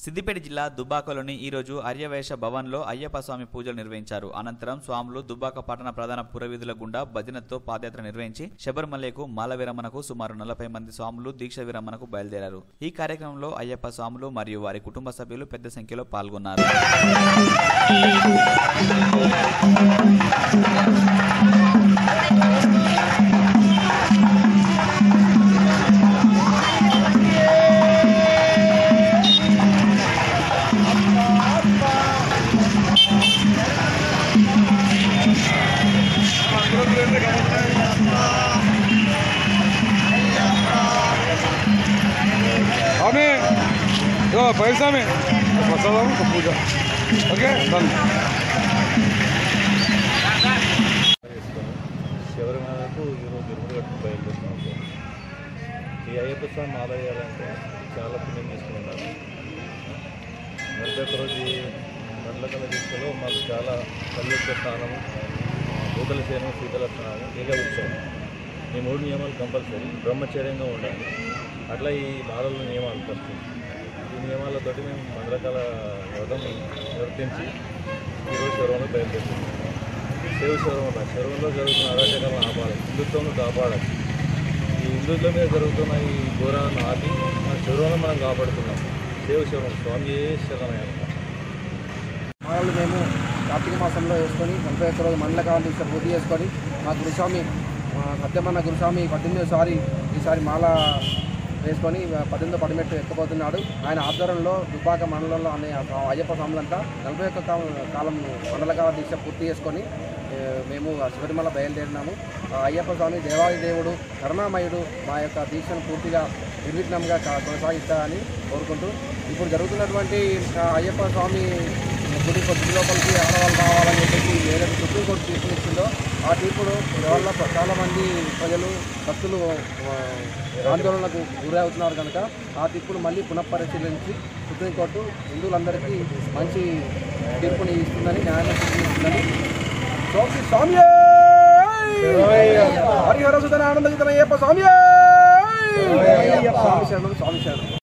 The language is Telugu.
సిద్దిపేట జిల్లా దుబ్బాకలోని ఈరోజు ఆర్యవైశ్య భవన్లో అయ్యప్ప స్వామి పూజలు నిర్వహించారు అనంతరం స్వాములు దుబ్బాక పట్టణ ప్రధాన పురవీధుల గుండా భజనతో పాదయాత్ర నిర్వహించి శబరిమలకు మాల విరమణకు సుమారు నలభై మంది స్వాములు దీక్ష విరమణకు బయలుదేరారు ఈ కార్యక్రమంలో అయ్యప్ప స్వాములు మరియు వారి కుటుంబ సభ్యులు పెద్ద సంఖ్యలో పాల్గొన్నారు ఆమె ఇదో పైసామే ప్రసాదం ఒక పూజ ఓకే డన్ చేసుకొని శబరిమలకు ఈరోజు ఇరుముడు కట్టుకు బయలుదేరుతున్నాం సార్. ఈ అయ్యప్ప స్వామి మాల వేయాలంటే చాలా పుణ్యం తీసుకుని ఉండాలి నలభై ఒక్క రోజు ఈ మండలకల దీక్షలో మాకు చాలా కల్లుక్క స్నానము భూతల సేనం శీతల స్నానం ఏక ఉత్సవం ఈ మూడు నియమాలు కంపల్సరీ బ్రహ్మచర్యంగా ఉండాలి అట్లా ఈ మాలలో నియమాలు ఫస్ట్ ఈ నియమాలతోటి మేము మండలకాల వ్రతం నిర్వర్తించి ఈరోజు శివరంలో బయలుదేరుతున్నాం సేవ శివరంలో శివరంలో జరుగుతున్న అరాచకాలను ఆపాలి హిందుత్వం కాపాడాలి ఈ హిందుత్వం మీద జరుగుతున్న ఈ ఘోరాలను ఆపి మన శివరంలో మనం కాపాడుతున్నాం సేవ శివరం స్వామి శరణయ్య మాలలు మేము కార్తీక మాసంలో వేసుకొని నలభై ఒక్క రోజు మండల కావాలి దీక్ష పూర్తి చేసుకొని మా గురుస్వామి మా సత్యమన్న గురుస్వామి పద్దెనిమిదోసారి ఈసారి మాల వేసుకొని పద్దెనిమిదో పడిమెట్టు ఎక్కబోతున్నాడు ఆయన ఆధ్వర్యంలో దుబ్బాక మండలంలో అనే అయ్యప్ప స్వాములంతా నలభై ఒక్క కా- కాలం మండల కాల దీక్ష పూర్తి చేసుకొని ఏ, మేము శబరిమల బయలుదేరినాము ఆ అయ్యప్ప స్వామి దేవాది దేవుడు కరుణామయుడు మా యొక్క దీక్షను పూర్తిగా నిర్విఘ్నంగా కా- కొనసాగిస్తారని కోరుకుంటూ ఇప్పుడు జరుగుతున్నటువంటి ఆ, అయ్యప్ప స్వామి గుడి గుడి లోపలికి ఆడవాళ్ళు రావాలని చెప్పేసి ఏదైతే సుప్రీంకోర్టు తీర్పు ఇచ్చిందో ఆ తీర్పును వల్ల చాలా మంది ప్రజలు భక్తులు ఆ, ఆందోళనకు గురవుతున్నారు కనుక ఆ తీర్పును మళ్ళీ పునఃపరిశీలించి సుప్రీంకోర్టు హిందువులందరికీ మంచి తీర్పుని ఇస్తుందని న్యాయం ఇస్తుందని స్వామి స్వామి హరిహర సుధన ఆనంద అయ్యప్ప స్వామి స్వామి శరణం స్వామి శరణం